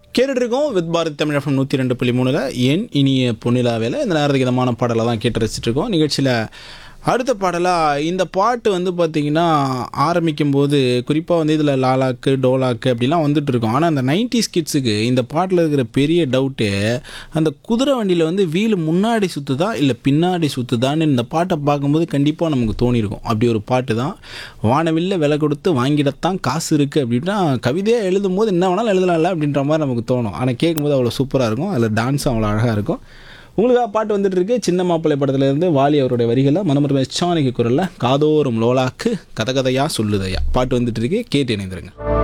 கேட்டுட்டு இருக்கோம் with Bharat Tamil FM நூற்றி ரெண்டு புள்ளி மூணில் என் இனிய பொன்னிலாவில் இந்த நேரத்துக்கு இதமான பாடலை தான் கேட்டு ரசிச்சுட்டு இருக்கோம் நிகழ்ச்சியில் அடுத்த பாடலாக இந்த பாட்டு வந்து பார்த்திங்கன்னா ஆரம்பிக்கும் போது குறிப்பாக வந்து இதில் லாலாக்கு டோலாக்கு அப்படிலாம் வந்துட்டு இருக்கும் ஆனால் அந்த நைன்டி கிட்ஸுக்கு இந்த பாட்டில் இருக்கிற பெரிய டவுட்டு அந்த குதிரை வண்டியில் வந்து வீல் முன்னாடி சுற்றுதா இல்லை பின்னாடி சுற்றுதான்னு இந்த பாட்டை பார்க்கும்போது கண்டிப்பாக நமக்கு தோணியிருக்கும் அப்படி ஒரு பாட்டு தான் வானவில்ல விலை கொடுத்து வாங்கிடத்தான் காசு இருக்குது அப்படின்னா கவிதையாக எழுதும் போது என்ன வேணாலும் எழுதலாம்ல அப்படின்ற மாதிரி நமக்கு தோணும் ஆனால் கேட்கும்போது அவ்வளோ சூப்பராக இருக்கும் அதில் டான்ஸும் அவ்வளோ அழகாக இருக்கும் உங்களுக்காக பாட்டு வந்துட்டு இருக்கு சின்ன மாப்பிள்ளை படத்துலேருந்து வாலி அவருடைய வரிகளில் மனமரம் எச்சானிக்கு குரலில் காதோறும் லோலாக்கு கதை கதையாக சொல்லுதையா பாட்டு வந்துட்டு இருக்கு கேட்டு இணைந்துருங்க